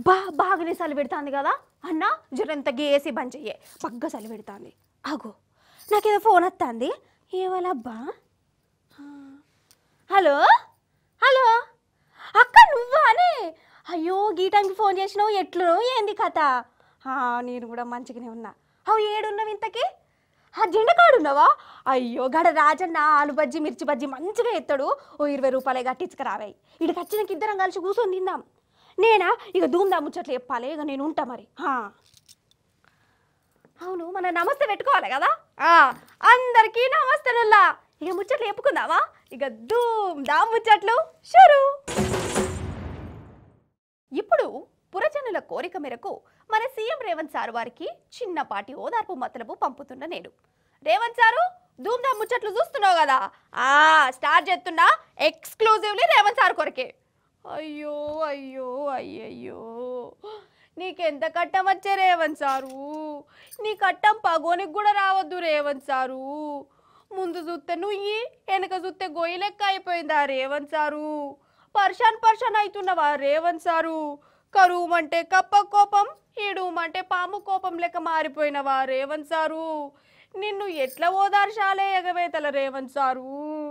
అబ్బా బాగానే చలి పెడుతుంది కదా అన్న జరంత గేసి బంద్ చెయ్యే పగ్గ చలి పెడుతుంది ఆగో నాకేదో ఫోన్ వస్తుంది ఏవాలబ్బా హలో హలో అక్క నువ్వానే అయ్యో గీ టైంకి ఫోన్ చేసినావు ఎట్లు ఏంది కథ ఆ, నేను కూడా మంచిగానే ఉన్నా అవు ఏడున్నావు ఇంతకీ ఆ జెండ కాడున్నావా అయ్యో గడ రాజన్న ఆలు బజ్జి మిర్చి బజ్జి మంచిగా ఎత్తాడు ఓ ఇరవై రూపాయలే కట్టించుకురావాయి ఇక్కడికి వచ్చినాక ఇద్దరం కలిసి కూర్చొని తిందాం నేనా ఇక ధూమ్దా ముచ్చట్లు చెప్పాలి ఇక నేను ఉంటా మరి ఆ. అవును మన నమస్తే పెట్టుకోవాలి కదా ఆ, అందరికీ నమస్తేనుల్లా ఇక ముచ్చట్లు చెప్పుకుందామా ఇక ధూమ్ దా ముచ్చట్లు షురు ఇప్పుడు పురజనుల కోరిక మేరకు మన సీఎం రేవంత్ సార్ వారికి చిన్నపాటి ఓదార్పు మతలబు పంపుతున్న నేను రేవంత్ సారు ధూమ్ ధామ్ ముచ్చట్లు చూస్తున్నావు కదా ఆ స్టార్ట్ చేస్తున్నా ఎక్స్క్లూజివ్లీ రేవంత్ సార్ కొరకే అయ్యో అయ్యో అయ్యయ్యో నీకెంత కట్టం వచ్చే రేవంత్ సారు నీ కట్టం పగోనికి కూడా రావద్దు రేవంత్ సారు ముందు చూస్తే నుయ్యి వెనక చూస్తే గొయ్యి లెక్క అయిపోయిందా రేవంత్ సారు పర్షాన్ పర్షాన్ అవుతున్నవా రేవంత్ సారు కరువుమంటే కప్ప కోపం ఈడుమంటే పాము కోపం లెక్క మారిపోయినవా రేవంత్ సారు నిన్ను ఎట్లా ఓదార్చాలే ఎగవేతల రేవంత్ సారు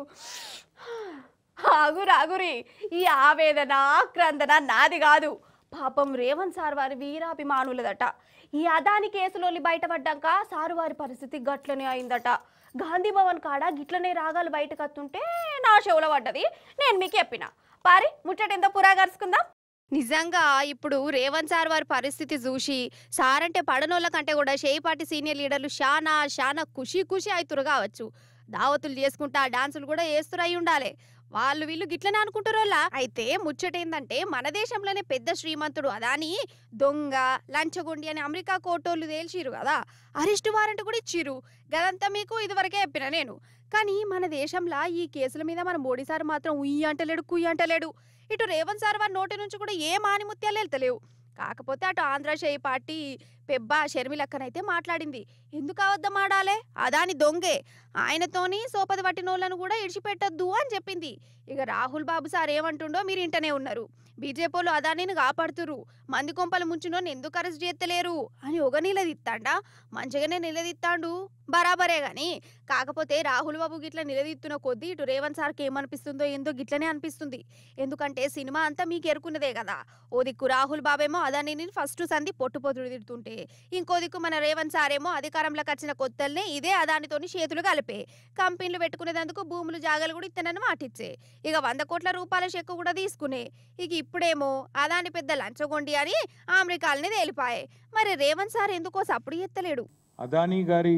ఆగురి ఆగురి ఈ ఆవేదన ఆక్రందన నాది కాదు పాపం రేవంత్ సార్ వారి వీరాభిమానులదట ఈ అదాని కేసులోని బయటపడ్డాక సారు వారి పరిస్థితి గట్లనే అయిందట గాంధీ భవన్ కాడ గిట్లనే రాగాలు బయటకు వస్తుంటే నా షోల పడ్డది నేను మీకు చెప్పిన పారి ముచ్చట ఎంత పురా గరుచుకుందాం నిజంగా ఇప్పుడు రేవంత్ సార్ వారి పరిస్థితి చూసి సార్ అంటే పడనోళ్ళ కంటే కూడా షేపాటి సీనియర్ లీడర్లు షానా షానా ఖుషి ఖుషి అవుతురు కావచ్చు దావతులు చేసుకుంటా డాన్సులు కూడా వేస్తురు అయి ఉండాలి వాళ్ళు వీళ్ళు గిట్లనే అనుకుంటారోలా అయితే ముచ్చటేందంటే మన దేశంలోనే పెద్ద శ్రీమంతుడు అదాని దొంగ లంచగొండి అని అమెరికా కోర్టోళ్ళు తేల్చిరు కదా అరెస్టు వారెంట్ కూడా ఇచ్చిరు గదంతా మీకు ఇదివరకే చెప్పిన నేను కానీ మన దేశంలో ఈ కేసుల మీద మన మోడీ సార్ మాత్రం ఉయ్యి అంటలేడు కుయ్యి అంటలేడు ఇటు రేవంత్ సార్ వారి నోటి నుంచి కూడా ఏ మానిముత్యాలు వెళ్తలేవు కాకపోతే అటు ఆంధ్ర చేయి పార్టీ పెబ్బ షర్మిలక్కనైతే మాట్లాడింది ఎందుకు అబద్ధం ఆడాలే అదాని దొంగే ఆయనతోని సోపది పట్టినోళ్ళను కూడా ఇడిచిపెట్టద్దు అని చెప్పింది ఇక రాహుల్ బాబు సార్ ఏమంటుండో మీరు ఇంటనే ఉన్నారు బీజేపీలు అదానిని కాపాడుతురు మంది కొంపలు ముంచునోని ఎందుకు అరెస్ట్ చేస్తలేరు అని ఒక నిలదీత్తాండా మంచిగానే నిలదీత్తాండు బరాబరే గాని కాకపోతే రాహుల్ బాబు గిట్ల నిలదీస్తున్న కొద్దీ ఇటు రేవంత్ సార్కి ఏమనిపిస్తుందో ఏందో గిట్లనే అనిపిస్తుంది ఎందుకంటే సినిమా అంతా మీకు ఎరుకున్నదే కదా ఓ దిక్కు రాహుల్ బాబేమో అదానిని ఫస్ట్ సంధి పొట్టు పొట్టుడు తిడుతుంటే ఇంకో దిక్కు మన రేవంత్ సారేమో అధికారంలోకి వచ్చిన కొత్తల్నే ఇదే అదానితోని చేతులు కలిపే కంపెనీలు పెట్టుకునేందుకు భూములు జాగాలు కూడా ఇత్తనని మాటిచ్చే ఇక వంద కోట్ల రూపాయల చెక్కు కూడా తీసుకునే ఇక ఇప్పుడేమో అదాని పెద్ద లంచగొండి అని అమెరికాలని తేలిపాయే మరి రేవంత్ సార్ ఎందుకో సప్పుడు ఎత్తలేడు అదానీ గారి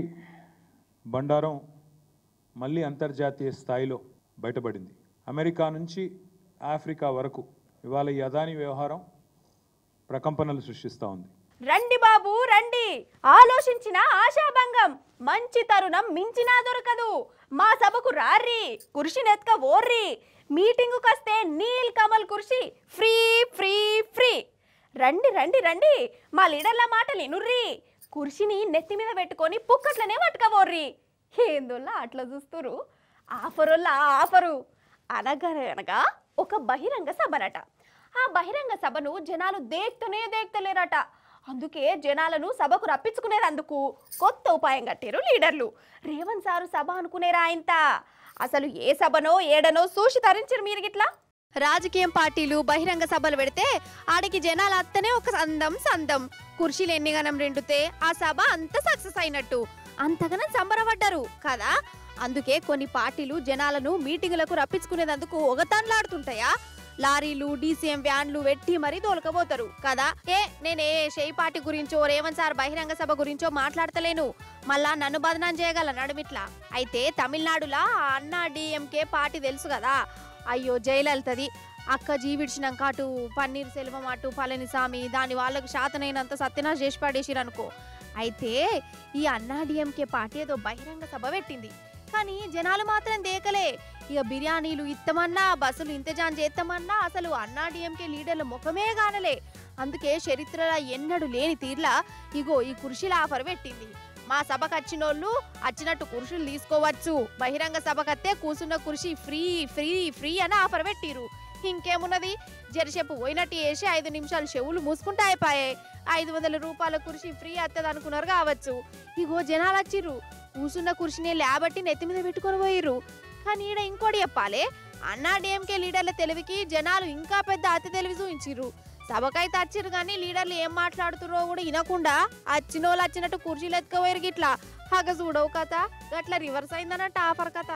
బండారం మళ్ళీ అంతర్జాతీయ స్థాయిలో బయటపడింది అమెరికా నుంచి ఆఫ్రికా వరకు ఇవాళ ఈ అదానీ వ్యవహారం ప్రకంపనలు సృష్టిస్తూ ఉంది రండి బాబు రండి ఆలోచించిన ఆశాభంగం మంచి తరుణం మించినా దొరకదు మా సభకు రార్రి కుర్షి నెత్క ఓర్రి మీటింగుకు వస్తే నీల్ కమల్ కుర్షి ఫ్రీ ఫ్రీ ఫ్రీ రండి రండి రండి మా లీడర్ల మాటలు ఇనుర్రి కుర్షిని నెత్తి మీద పెట్టుకొని పుక్కట్లనే పట్టుకపోర్రి ఏందోల్లా అట్లా చూస్తురు ఆఫరుల్లా ఆఫరు అనగానే అనగా ఒక బహిరంగ సభనట ఆ బహిరంగ సభను జనాలు దేక్తనే దేక్తలేరట అందుకే జనాలను సభకు రప్పించుకునేందుకు కొత్త ఉపాయం కట్టారు లీడర్లు రేవంత్ సారు సభ అనుకునేరా ఇంత అసలు ఏ సభనో ఏడనో సూచి తరించారు మీరు గిట్లా రాజకీయం పార్టీలు బహిరంగ సభలు పెడితే ఆడికి జనాలు అత్తనే ఒక సందం సందం కుర్చీలు ఎన్నిగనం రెండుతే ఆ సభ అంత సక్సెస్ అయినట్టు అంతగానం సంబరపడ్డారు కదా అందుకే కొన్ని పార్టీలు జనాలను మీటింగులకు రప్పించుకునేందుకు ఒకతాన్లాడుతుంటాయా లారీలు డీసీఎం వ్యాన్లు వెట్టి మరీ తోలుకపోతారు కదా ఏ నేనే షేయి పార్టీ గురించో రేవంత్ సార్ బహిరంగ సభ గురించో మాట్లాడతలేను మళ్ళా నన్ను బదనాం చేయగల నడుమిట్లా అయితే తమిళనాడులా ఆ అన్నా డిఎంకే పార్టీ తెలుసు కదా అయ్యో జైలెళ్తది అక్క జీవిడిచినాక అటు పన్నీర్ సెల్వం అటు పళనిస్వామి దాని వాళ్ళకు శాతనైనంత సత్యనాశ చేసి పడేసిరు అనుకో అయితే ఈ అన్నా డిఎంకే పార్టీ ఏదో బహిరంగ సభ పెట్టింది కానీ జనాలు మాత్రం దేకలే ఇక బిర్యానీలు ఇత్తమన్నా బస్సులు ఇంతజాన్ చేస్తామన్నా అసలు అన్నా డిఎంకే లీడర్ల ముఖమే కానలే అందుకే చరిత్రలో ఎన్నడు లేని తీర్లా ఇగో ఈ కుర్చీల ఆఫర్ పెట్టింది మా సభకు వచ్చినోళ్ళు వచ్చినట్టు కుర్చీలు తీసుకోవచ్చు బహిరంగ సభకత్తే కూసున్న కుర్చీ ఫ్రీ ఫ్రీ ఫ్రీ అని ఆఫర్ పెట్టిరు ఇంకేమున్నది జరసేపు పోయినట్టు వేసి ఐదు నిమిషాలు చెవులు మూసుకుంటే అయిపోయాయి ఐదు వందల రూపాయల కుర్చీ ఫ్రీ వస్తుంది అనుకున్నారు కావచ్చు ఇగో జనాలు వచ్చిర్రు కూసున్న కుర్చీని లేబట్టి నెత్తి మీద పెట్టుకొని పోయిర్రు కానీ ఈడ ఇంకోటి చెప్పాలి అన్నా డిఎంకే లీడర్ల తెలివికి జనాలు ఇంకా పెద్ద అతి తెలివి చూపించిర్రు సభకైతే వచ్చిర్రు కానీ లీడర్లు ఏం మాట్లాడుతుర్రో కూడా వినకుండా వచ్చిన వాళ్ళు వచ్చినట్టు కుర్చీలు ఎత్తుకోవేరు గిట్లా హగ చూడవు కథ గట్ల రివర్స్ అయిందన్నట్టు ఆఫర్ కథ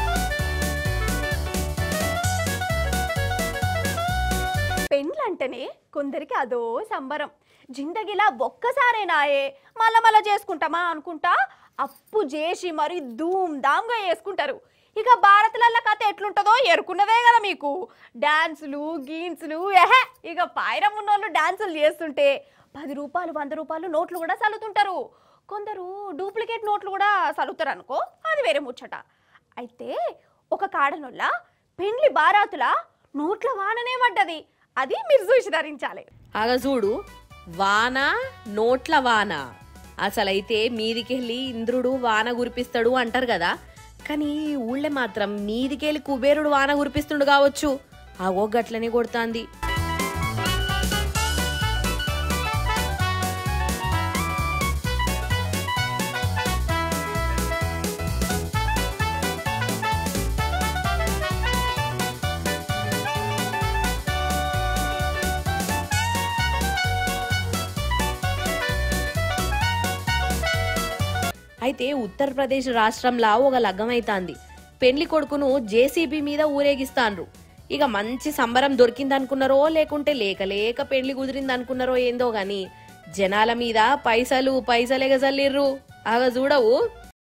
పెండ్లంటేనే కొందరికి అదో సంబరం జిందగీలా ఒక్కసారేనాయే మళ్ళా మళ్ళా చేసుకుంటామా అనుకుంటా అప్పు చేసి మరి ధూమ్ ధామ్గా చేసుకుంటారు ఇక భారత్లల్ల కథ ఎట్లుంటుందో ఎరుకున్నదే కదా మీకు డాన్సులు గీన్సులు ఎహే ఇక పాయరం ఉన్నోళ్ళు డాన్సులు చేస్తుంటే పది రూపాయలు వంద రూపాయలు నోట్లు కూడా చల్లుతుంటారు కొందరు డూప్లికేట్ నోట్లు కూడా చల్లుతారు అనుకో అది వేరే ముచ్చట అయితే ఒక కాడనొల్ల పెండ్లి బారాతుల నోట్ల వాననే పడ్డది అది మీరు చూసి ధరించాలి ఆగ చూడు వాన నోట్ల వాన అసలైతే మీదికెళ్ళి ఇంద్రుడు వాన కురిపిస్తాడు అంటారు కదా కానీ ఈ ఊళ్ళే మాత్రం మీదికెళ్ళి కుబేరుడు వాన కురిపిస్తుండు కావచ్చు ఆగో గట్లనే కొడుతాంది అయితే ఉత్తరప్రదేశ్ రాష్ట్రంలో ఒక లగ్గమైతాంది పెళ్లి కొడుకును జేసీబీ మీద ఊరేగిస్తాన్రు ఇక మంచి సంబరం దొరికిందనుకున్నారో లేకుంటే లేక లేక పెళ్లి కుదిరిందనుకున్నారో ఏందో గాని జనాల మీద పైసలు పైసలు ఎగజల్లిర్రు ఆగ చూడవు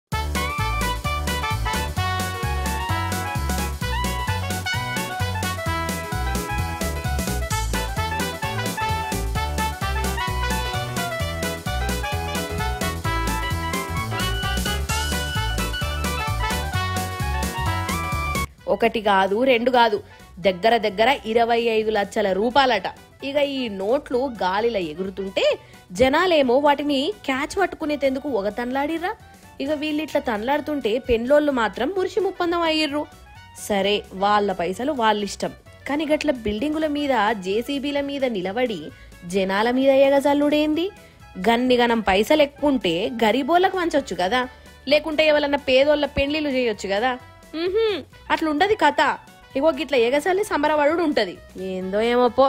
ఒకటి కాదు రెండు కాదు దగ్గర దగ్గర ఇరవై ఐదు లక్షల రూపాయలట ఇక ఈ నోట్లు గాలిలో ఎగురుతుంటే జనాలేమో వాటిని క్యాచ్ పట్టుకునేందుకు ఒక తన్లాడిర్రా ఇక వీళ్ళు ఇట్లా తన్లాడుతుంటే పెన్లోళ్ళు మాత్రం మురిసి ముప్పందం అయ్యిర్రు సరే వాళ్ళ పైసలు వాళ్ళిష్టం కానీ గట్ల బిల్డింగుల మీద జేసీబీల మీద నిలబడి జనాల మీద ఎగజల్లుడేంది గన్ని గనం పైసలు ఎక్కుంటే గరీబోళ్ళకు వంచొచ్చు కదా లేకుంటే ఎవరన్నా పేదోళ్ళ పెళ్లిళ్ళు చేయొచ్చు కదా ఉహుం, అట్లుండది కథ ఇగో గిట్ల ఎగసాలి సంబరపడు ఉంటది ఏందో ఏమో పో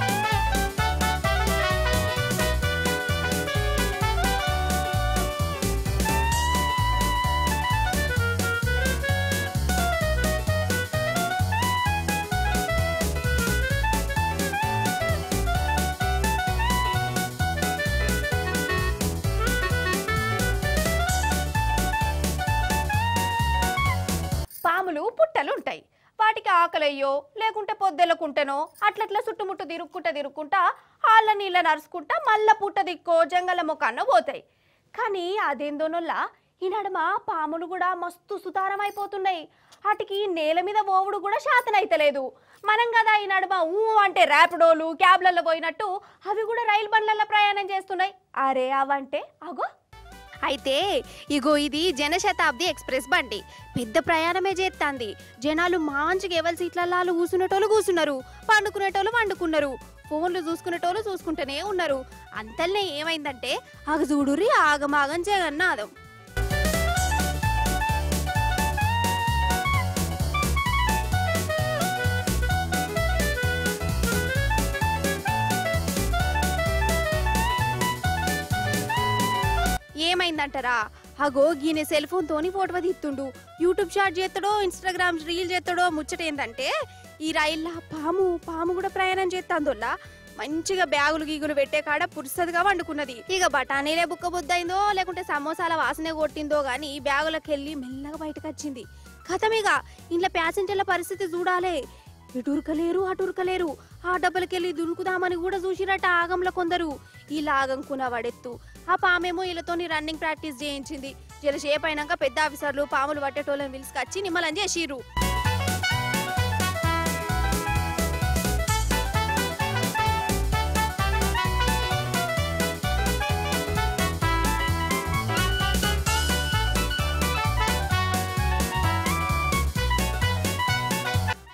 పాములు పుట్టలు ఉంటాయి వాటికి ఆకలయ్యో లేకుంటే పొద్దెలకుంటనో అట్లట్లా చుట్టుముట్టు తిరుక్కుంటా తిరుక్కుంటా ఆళ్ళ నీళ్ళ నరుచుకుంటా మళ్ళా పుట్ట దిక్కో జంగల మొక్కన్న పోతాయి కానీ అదేందోనొల్ల ఈ నడుమ పాములు కూడా మస్తు సుతారం అయిపోతున్నాయి వాటికి నేల మీద పోవుడు కూడా శాతనైతలేదు మనం కదా ఈ నడుమ ఊ అంటే ర్యాపిడోలు క్యాబ్లలో పోయినట్టు అవి కూడా రైలు బండ్లలో ప్రయాణం చేస్తున్నాయి అరే అవంటే అగో అయితే ఇగో ఇది జనశతాబ్ది ఎక్స్ప్రెస్ బండి పెద్ద ప్రయాణమే చేస్తాంది జనాలు మంచిగా ఎవరి సీట్లలో కూసునేటోళ్ళు కూసున్నారు పండుకునేటోళ్ళు పండుకున్నారు ఫోన్లు చూసుకునేటోళ్ళు చూసుకుంటూనే ఉన్నారు అంతల్నే ఏమైందంటే ఆగ చూడురి ఆగమాగం జగన్నాథం ఏమైందంటారా అగో గీనే సెల్ ఫోన్ తోని ఫోటో తీస్తుండు యూట్యూబ్ షాట్ చేస్తాడో ఇన్స్టాగ్రామ్ రీల్ చేస్తాడో ముచ్చట ఏంటంటే ఈ రైల్లో పాము పాము కూడా ప్రయాణం చేస్తాందోల్లా మంచిగా బ్యాగులు గీగులు పెట్టే కాడ పురుసదిగా వండుకున్నది ఇక బఠానీలే బుక్క బుద్దయిందో లేకుంటే సమోసాల వాసనే కొట్టిందో గాని బ్యాగులకు వెళ్ళి మెల్లగా బయటకు వచ్చింది కథమిగా ఇంట్లో ప్యాసింజర్ల పరిస్థితి చూడాలే ఇటు ఉరకలేరు అటు ఉరకలేరు ఆ డబ్బలకెళ్ళి దునుకుదామని కూడా చూసిరట ఆగంలో కొందరు ఇలా ఆగంకున్న వాడెత్తు ఆ పామేమో వీళ్ళతోని రన్నింగ్ ప్రాక్టీస్ చేయించింది జలసేపు అయినాక పెద్ద ఆఫీసర్లు పాములు పట్టేటోళ్ళని పిలుచుకొచ్చి నిమ్మలం చేసిర్రు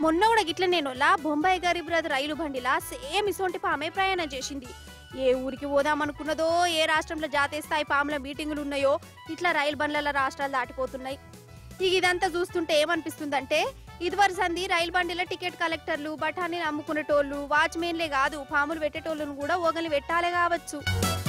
మొన్న కూడా గిట్ల నేను బొంబాయి గరీబ్ రథ్ రైలు బండిలా సేమ్ ఇసొంటి పామే ప్రయాణం చేసింది ఏ ఊరికి పోదామనుకున్నదో ఏ రాష్ట్రంలో జాతీయ స్థాయి పాముల మీటింగులు ఉన్నాయో ఇట్లా రైలు బండ్ల రాష్ట్రాలు దాటిపోతున్నాయి ఇక ఇదంతా చూస్తుంటే ఏమనిపిస్తుందంటే ఇదివరకు సంది రైలు బండిల టికెట్ కలెక్టర్లు బఠానీ అమ్ముకునేటోళ్ళు వాచ్మెన్లే కాదు పాములు పెట్టేటోళ్ళను కూడా ఓగలి పెట్టాలే కావచ్చు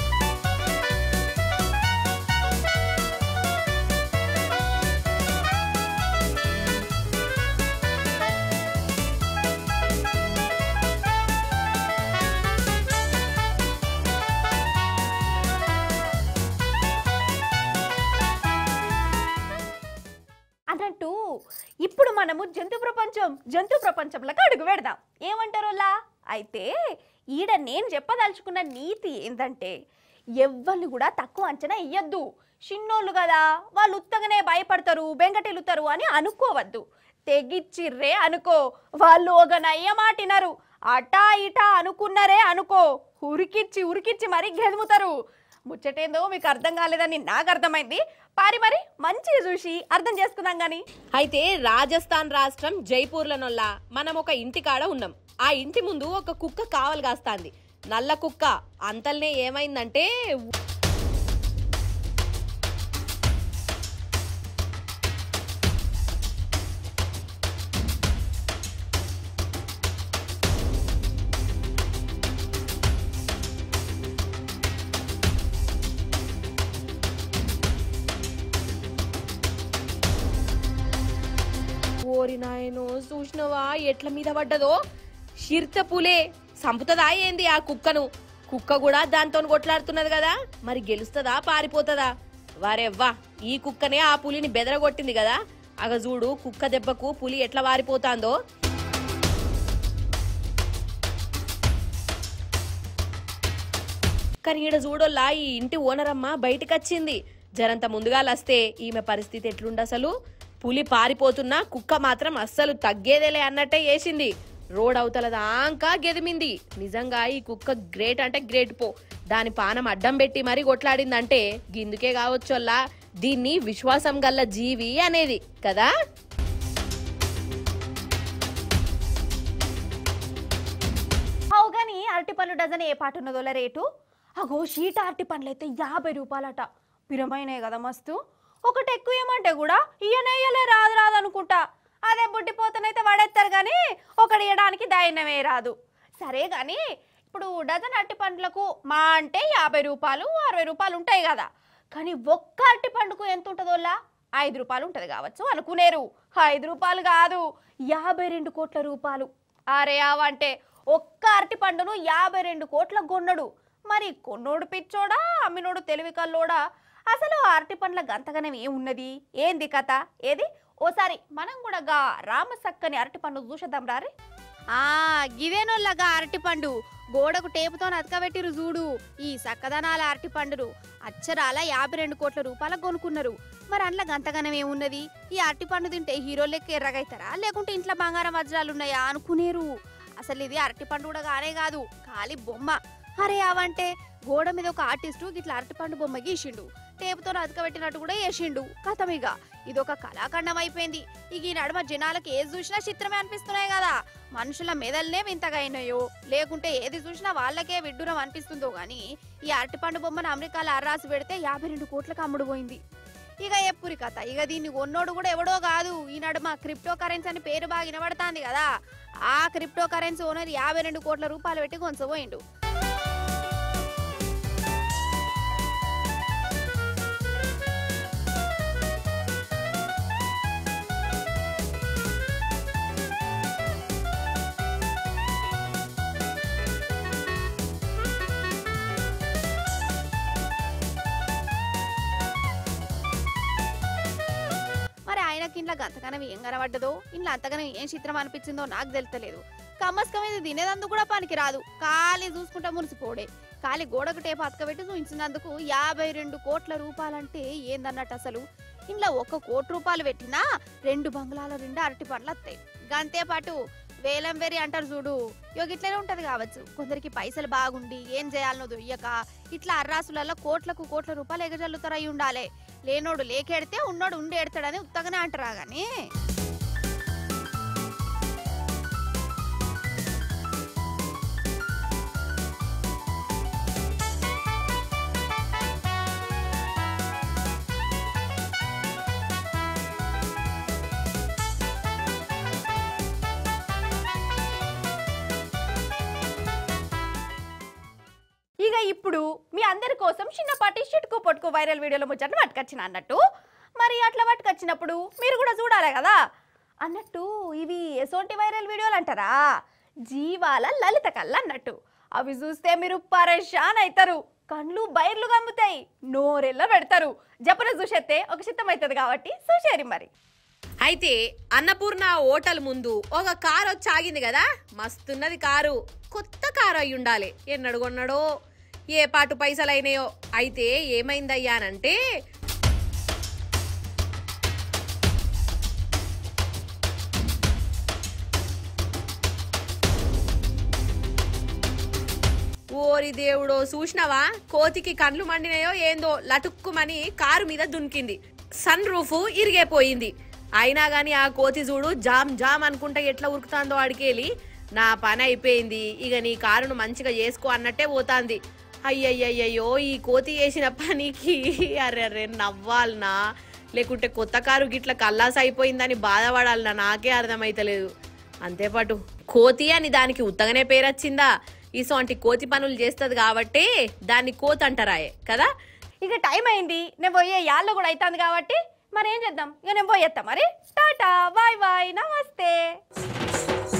అన్నట్టు ఇప్పుడు మనము జంతు ప్రపంచం జంతు ప్రపంచంలోకి అడుగు పెడదాం ఏమంటారోలా అయితే ఈడ నేను చెప్పదలుచుకున్న నీతి ఏంటంటే ఎవ్వరిని కూడా తక్కువ అంచనా ఇయ్యద్దు చిన్నోళ్ళు కదా వాళ్ళు ఉత్తగానే భయపడతారు బెంగటిల్లుతారు అని అనుకోవద్దు తెగిచ్చిర్రే అనుకో వాళ్ళు ఒక నయ్య మాటినరు అటా ఇటా అనుకున్నారే అనుకో ఉరికిచ్చి ఉరికిచ్చి మరీ గెదుముతారు ముచ్చటేందో మీకు అర్థం కాలేదని నాకు అర్థమైంది పారి మరి మంచిగా చూసి అర్థం చేసుకుందాం గాని అయితే రాజస్థాన్ రాష్ట్రం జైపూర్లనొల్ల మనం ఒక ఇంటి కాడ ఉన్నాం ఆ ఇంటి ముందు ఒక కుక్క కావలు కాస్తాంది నల్ల కుక్క అంతల్నే ఏమైందంటే ఓరి నాయనో చూసినవా ఎట్ల మీద పడ్డదో షిర్త పులే సంపుతదా ఏంది ఆ కుక్కను కుక్క కూడా దాంతో కొట్లాడుతున్నది కదా మరి గెలుస్తుందా పారిపోతుందా వారెవ్వా ఈ కుక్కనే ఆ పులిని బెదరగొట్టింది కదా అగ చూడు కుక్క దెబ్బకు పులి ఎట్లా వారిపోతాందో కానీ ఈడ చూడోల్లా ఈ ఇంటి ఓనరమ్మ బయటకు వచ్చింది జరంత ముందుగా లస్తే ఈమె పరిస్థితి ఎట్లుండ అసలు పులి పారిపోతున్నా కుక్క మాత్రం అస్సలు తగ్గేదేలే అన్నట్టే వేసింది రోడ్ అవతల దాకా గెదిమింది నిజంగా ఈ కుక్క గ్రేట్ అంటే గ్రేట్ పో దాని పానం అడ్డం పెట్టి మరీ కొట్లాడిందంటే గిందుకే కావచ్చోల్లా దీన్ని విశ్వాసం గల్ల జీవి అనేది కదా అవు కానీ అరటి పండ్లు డజన్ ఏ పాటు ఉన్నదోల రేటు అగో షీట అరటి పండ్లు అయితే యాభై రూపాయలట పిరమైనాయి కదా మస్తు ఒకటి ఎక్కువ ఏమంటే కూడా ఇయ్యనేయ్యలే రాదు రాదు అనుకుంటా అదే బుడ్డిపోతనైతే వాడేస్తారు కానీ ఒకటి ఇవ్వడానికి దైన్యమే రాదు సరే కానీ ఇప్పుడు డజన్ అరటి పండ్లకు మా అంటే యాభై రూపాయలు అరవై రూపాయలు ఉంటాయి కదా కానీ ఒక్క అరటి పండుకు ఎంత ఉంటుందోలా ఐదు రూపాయలు ఉంటుంది కావచ్చు అనుకునేరు ఐదు రూపాయలు కాదు యాభై రెండు కోట్ల రూపాయలు అరే అవంటే ఒక్క అరటి పండును యాభై రెండు కోట్ల కొన్నడు మరి కొన్నోడు పిచ్చోడా అమ్మినోడు తెలివి కల్లోడా అసలు ఆ అరటి పండ్ల గంతగనం ఏమున్నది ఏంది కథ ఏది ఓసారి మనం కూడా గా రామసక్కని అరటి పండు చూసేద్దాం రారే ఆ గిదేనోళ్ళగా అరటి పండు గోడకు టేపుతో అతకబెట్టిరు చూడు ఈ సక్కదనాల అరటి పండును అచ్చరాల యాభై రెండు కోట్ల రూపాయలకు కొనుక్కున్నారు మరి అందులో గంతగనం ఏమున్నది ఈ అరటి పండు తింటే హీరోలెక్క ఎర్రగైతారా లేకుంటే ఇంట్లో బంగారం వజ్రాలు ఉన్నాయా అనుకునేరు అసలు ఇది అరటి పండు కూడా కానే కాదు ఖాళీ బొమ్మ అరే అవంటే గోడ మీద ఒక ఆర్టిస్టు ఇట్లా అరటిపండు బొమ్మ గీసిండు టేపుతో అతకబెట్టినట్టు కూడా వేసిండు కథమిగా ఇది ఒక కళాఖండం అయిపోయింది ఇక ఈ నడుమ జనాలకు ఏది చూసినా చిత్రమే అనిపిస్తున్నాయి కదా మనుషుల మెదల్నే వింతగా అయినాయో లేకుంటే ఏది చూసినా వాళ్ళకే విడ్డూరం అనిపిస్తుందో గానీ ఈ అరటిపండు బొమ్మను అమెరికాలో అర్రాసి పెడితే యాభై రెండు కోట్లకు అమ్ముడు పోయింది ఇక ఎప్పురి కథ ఇక దీన్ని కొన్నోడు కూడా ఎవడో కాదు ఈ నడుమ క్రిప్టో కరెన్సీ అని పేరు బాగా వినబడతాంది కదా ఆ క్రిప్టో కరెన్సీ ఓనర్ యాభై రెండు కోట్ల రూపాయలు పెట్టి కొనసపోయిండు మరి ఆయనకి ఇంట్లో గంతగానం ఏం కనబడ్డదో ఇంట్లో అంతగానం ఏం చిత్రం అనిపించిందో నాకు తెలుతలేదు కమ్మస్కం ఇది తినేదందుకు కూడా పనికి రాదు ఖాళీ చూసుకుంటా మురిసిపోడే ఖాళీ గోడకు టేపు అతకబెట్టి చూపించినందుకు యాభై రెండు కోట్ల రూపాయలంటే ఏందన్నట్టు అసలు ఇంట్లో ఒక్క కోటి రూపాయలు పెట్టినా రెండు బంగ్లాల రెండు అరటి పండ్లు వస్తాయి గంతే పాటు వేలం వేరి అంటారు చూడు యోగి ఇట్లనే ఉంటది కావచ్చు కొందరికి పైసలు బాగుండి ఏం చేయాలనో దొయ్యక ఇట్లా అర్రాసులలో కోట్లకు కోట్ల రూపాయలు ఎగజల్లుతారు అయి ఉండాలి లేనోడు లేకెడితే ఉన్నోడు ఉండి ఎడతాడని ఉత్తగానే అంటారా గానీ ఇప్పుడు మీ అందరి కోసం చిన్నపాటి చిటుకు పొట్టుకు వైరల్ వీడియోలో ముచ్చట్లు పట్టుకొచ్చిన అన్నట్టు మరి అట్లా పట్టుకొచ్చినప్పుడు మీరు కూడా చూడాలి కదా అన్నట్టు ఇవి ఎసోంటి వైరల్ వీడియోలు అంటారా జీవాల లలిత కళ్ళ అన్నట్టు అవి చూస్తే మీరు పరేషాన్ అవుతారు కళ్ళు బైర్లు గమ్ముతాయి నోరెల్ల పెడతారు జపన చూసేస్తే ఒక చిత్తం అవుతుంది కాబట్టి చూసేరి మరి అయితే అన్నపూర్ణ హోటల్ ముందు ఒక కారు వచ్చి ఆగింది కదా మస్తున్నది కారు కొత్త కారు అయి ఉండాలి ఎన్నడు కొన్నాడో ఏ పాటు పైసలు అయినాయో అయితే ఏమైందయ్యానంటే ఓరి దేవుడో చూసినావా కోతికి కండ్లు మండినాయో ఏందో లటుక్కుమని కారు మీద దునికింది సన్ రూఫ్ ఇరిగైపోయింది అయినా గాని ఆ కోతి చూడు జామ్ జామ్ అనుకుంటా ఎట్లా ఉరుకుతాందో అడికేలి నా పని అయిపోయింది ఇక నీ కారును మంచిగా చేసుకో అన్నట్టే పోతాంది అయ్యయ్యయ్యో ఈ కోతి చేసిన పనికి అరే అరే నవ్వాలనా లేకుంటే కొత్త కారు గిట్ల కల్లాస్ అయిపోయిందని బాధపడాలనా నాకే అర్థమైతలేదు అంతేపాటు కోతి అని దానికి ఉత్తగానే పేరొచ్చిందా ఇసోంటి కోతి పనులు చేస్తుంది కాబట్టి దాన్ని కోతి అంటారాయే కదా ఇక టైం అయింది నేను పోయే యాళ్ళు కూడా అవుతుంది కాబట్టి మరి ఏం చేద్దాం ఇక నేను పోయేస్తా మరి టాటా బాయ్ బాయ్ నమస్తే